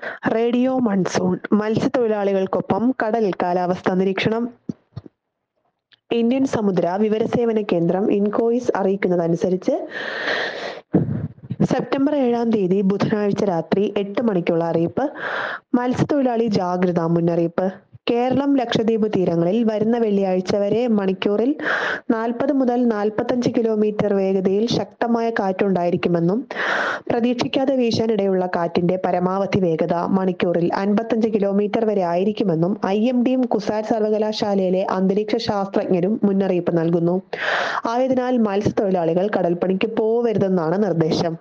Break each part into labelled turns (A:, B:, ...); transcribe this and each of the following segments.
A: radio monsoon മത്സ്യത്തൊഴിലാളികൾക്കൊപ്പം കടൽ കാലാവസ്ഥാ നിരീക്ഷണം ഇന്ത്യൻ സമുദ്ര വിവരസേവന കേന്ദ്രം ഇൻകോയിസ് അറിയിക്കുന്നതനുസരിച്ച് സെപ്റ്റംബർ ഏഴാം തീയതി ബുധനാഴ്ച രാത്രി എട്ട് മണിക്കുള്ള അറിയിപ്പ് മത്സ്യത്തൊഴിലാളി ജാഗ്രതാ മുന്നറിയിപ്പ് കേരളം ലക്ഷദ്വീപ് തീരങ്ങളിൽ വരുന്ന വെള്ളിയാഴ്ച വരെ മണിക്കൂറിൽ നാൽപ്പത് മുതൽ നാൽപ്പത്തഞ്ച് കിലോമീറ്റർ വേഗതയിൽ ശക്തമായ കാറ്റുണ്ടായിരിക്കുമെന്നും പ്രതീക്ഷിക്കാതെ വീശാനിടയുള്ള കാറ്റിന്റെ പരമാവധി വേഗത മണിക്കൂറിൽ അൻപത്തഞ്ച് കിലോമീറ്റർ വരെ ആയിരിക്കുമെന്നും ഐ എം ഡിയും കുസാറ്റ് സർവകലാശാലയിലെ അന്തരീക്ഷ ശാസ്ത്രജ്ഞരും മുന്നറിയിപ്പ് നൽകുന്നു ആയതിനാൽ മത്സ്യത്തൊഴിലാളികൾ കടൽപ്പണിക്ക് പോവരുതെന്നാണ് നിർദ്ദേശം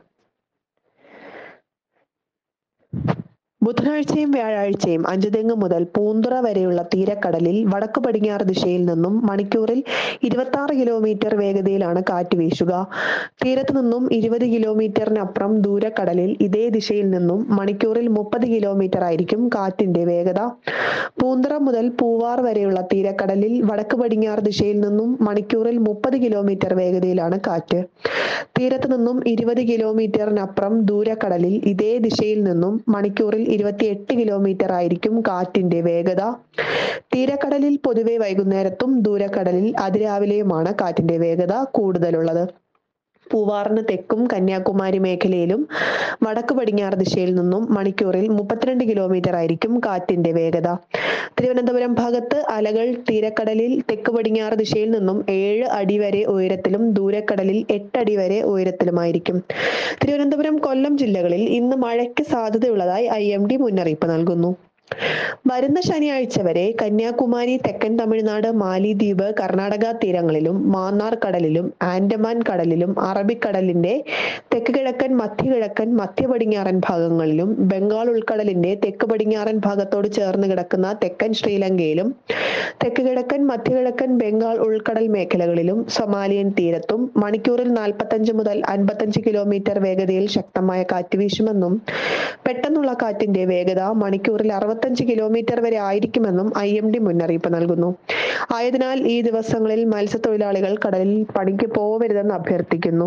A: ബുധനാഴ്ചയും വ്യാഴാഴ്ചയും അഞ്ചുതെങ്ങ് മുതൽ പൂന്തുറ വരെയുള്ള തീരക്കടലിൽ വടക്ക് പടിഞ്ഞാറ് ദിശയിൽ നിന്നും മണിക്കൂറിൽ ഇരുപത്തി ആറ് കിലോമീറ്റർ വേഗതയിലാണ് കാറ്റ് വീശുക തീരത്ത് നിന്നും ഇരുപത് കിലോമീറ്ററിനപ്പുറം ദൂരക്കടലിൽ ഇതേ ദിശയിൽ നിന്നും മണിക്കൂറിൽ മുപ്പത് കിലോമീറ്റർ ആയിരിക്കും കാറ്റിന്റെ വേഗത പൂന്തുറ മുതൽ പൂവാർ വരെയുള്ള തീരക്കടലിൽ വടക്ക് പടിഞ്ഞാറ് ദിശയിൽ നിന്നും മണിക്കൂറിൽ മുപ്പത് കിലോമീറ്റർ വേഗതയിലാണ് കാറ്റ് തീരത്ത് നിന്നും ഇരുപത് കിലോമീറ്ററിനപ്പുറം ദൂരക്കടലിൽ ഇതേ ദിശയിൽ നിന്നും മണിക്കൂറിൽ ഇരുപത്തിയെട്ട് കിലോമീറ്റർ ആയിരിക്കും കാറ്റിന്റെ വേഗത തീരക്കടലിൽ പൊതുവെ വൈകുന്നേരത്തും ദൂരക്കടലിൽ അതിരാവിലെയുമാണ് കാറ്റിന്റെ വേഗത കൂടുതലുള്ളത് പൂവാറിന് തെക്കും കന്യാകുമാരി മേഖലയിലും വടക്ക് പടിഞ്ഞാറ് ദിശയിൽ നിന്നും മണിക്കൂറിൽ മുപ്പത്തിരണ്ട് കിലോമീറ്റർ ആയിരിക്കും കാറ്റിന്റെ വേഗത തിരുവനന്തപുരം ഭാഗത്ത് അലകൾ തീരക്കടലിൽ തെക്ക് പടിഞ്ഞാറ് ദിശയിൽ നിന്നും ഏഴ് അടി വരെ ഉയരത്തിലും ദൂരക്കടലിൽ എട്ടടി വരെ ഉയരത്തിലുമായിരിക്കും തിരുവനന്തപുരം കൊല്ലം ജില്ലകളിൽ ഇന്ന് മഴയ്ക്ക് സാധ്യതയുള്ളതായി ഐ എം ഡി മുന്നറിയിപ്പ് നൽകുന്നു വരുന്ന ശനിയാഴ്ച വരെ കന്യാകുമാരി തെക്കൻ തമിഴ്നാട് മാലിദ്വീപ് കർണാടക തീരങ്ങളിലും മാന്നാർ കടലിലും ആൻഡമാൻ കടലിലും അറബിക്കടലിന്റെ തെക്ക് കിഴക്കൻ മധ്യകിഴക്കൻ മധ്യ പടിഞ്ഞാറൻ ഭാഗങ്ങളിലും ബംഗാൾ ഉൾക്കടലിന്റെ തെക്ക് പടിഞ്ഞാറൻ ഭാഗത്തോട് ചേർന്ന് കിടക്കുന്ന തെക്കൻ ശ്രീലങ്കയിലും തെക്ക് കിഴക്കൻ മധ്യകിഴക്കൻ ബംഗാൾ ഉൾക്കടൽ മേഖലകളിലും സൊമാലിയൻ തീരത്തും മണിക്കൂറിൽ നാൽപ്പത്തഞ്ച് മുതൽ അൻപത്തഞ്ച് കിലോമീറ്റർ വേഗതയിൽ ശക്തമായ കാറ്റ് വീശുമെന്നും പെട്ടെന്നുള്ള കാറ്റിന്റെ വേഗത മണിക്കൂറിൽ അറുപത്തഞ്ച് കിലോമീറ്റർ വരെ ആയിരിക്കുമെന്നും ഐ എം ഡി മുന്നറിയിപ്പ് നൽകുന്നു ആയതിനാൽ ഈ ദിവസങ്ങളിൽ മത്സ്യത്തൊഴിലാളികൾ കടലിൽ പണിക്ക് പോവരുതെന്ന് അഭ്യർത്ഥിക്കുന്നു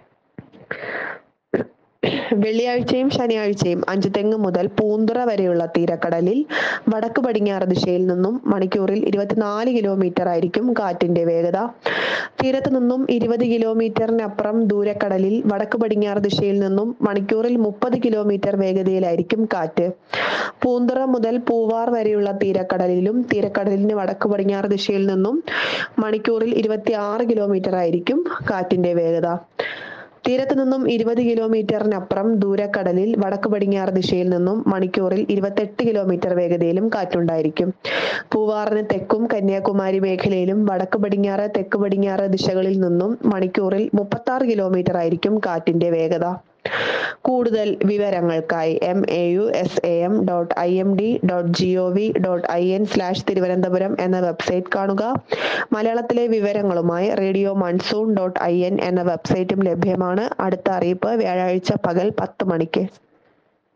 A: വെള്ളിയാഴ്ചയും ശനിയാഴ്ചയും അഞ്ചുതെങ്ങ് മുതൽ പൂന്തുറ വരെയുള്ള തീരക്കടലിൽ വടക്ക് പടിഞ്ഞാറ് ദിശയിൽ നിന്നും മണിക്കൂറിൽ ഇരുപത്തിനാല് കിലോമീറ്റർ ആയിരിക്കും കാറ്റിന്റെ വേഗത തീരത്ത് നിന്നും ഇരുപത് കിലോമീറ്ററിനപ്പുറം ദൂരക്കടലിൽ വടക്ക് പടിഞ്ഞാറ് ദിശയിൽ നിന്നും മണിക്കൂറിൽ മുപ്പത് കിലോമീറ്റർ വേഗതയിലായിരിക്കും കാറ്റ് പൂന്തുറ മുതൽ പൂവാർ വരെയുള്ള തീരക്കടലിലും തീരക്കടലിന് വടക്ക് പടിഞ്ഞാറ് ദിശയിൽ നിന്നും മണിക്കൂറിൽ ഇരുപത്തി ആറ് കിലോമീറ്റർ ആയിരിക്കും കാറ്റിന്റെ വേഗത തീരത്ത് നിന്നും ഇരുപത് കിലോമീറ്ററിനപ്പുറം ദൂരക്കടലിൽ വടക്ക് പടിഞ്ഞാറ് ദിശയിൽ നിന്നും മണിക്കൂറിൽ ഇരുപത്തെട്ട് കിലോമീറ്റർ വേഗതയിലും കാറ്റുണ്ടായിരിക്കും പൂവാറിന് തെക്കും കന്യാകുമാരി മേഖലയിലും വടക്ക് പടിഞ്ഞാറ് തെക്ക് പടിഞ്ഞാറ് ദിശകളിൽ നിന്നും മണിക്കൂറിൽ മുപ്പത്തി ആറ് കിലോമീറ്റർ ആയിരിക്കും കാറ്റിന്റെ വേഗത കൂടുതൽ വിവരങ്ങൾക്കായി M A U S A M dot I M D dot G O V dot I N slash Thiruvananthapuram എന്ന വെബ്സൈറ്റ് കാണുക മലയാളത്തിലെ വിവരങ്ങളുമായി radio monsoon dot I N എന്ന വെബ്സൈറ്റും ലഭ്യമാണ് അടുത്ത അറിയിപ്പ് വ്യാഴാഴ്ച പകൽ പത്ത് മണിക്ക്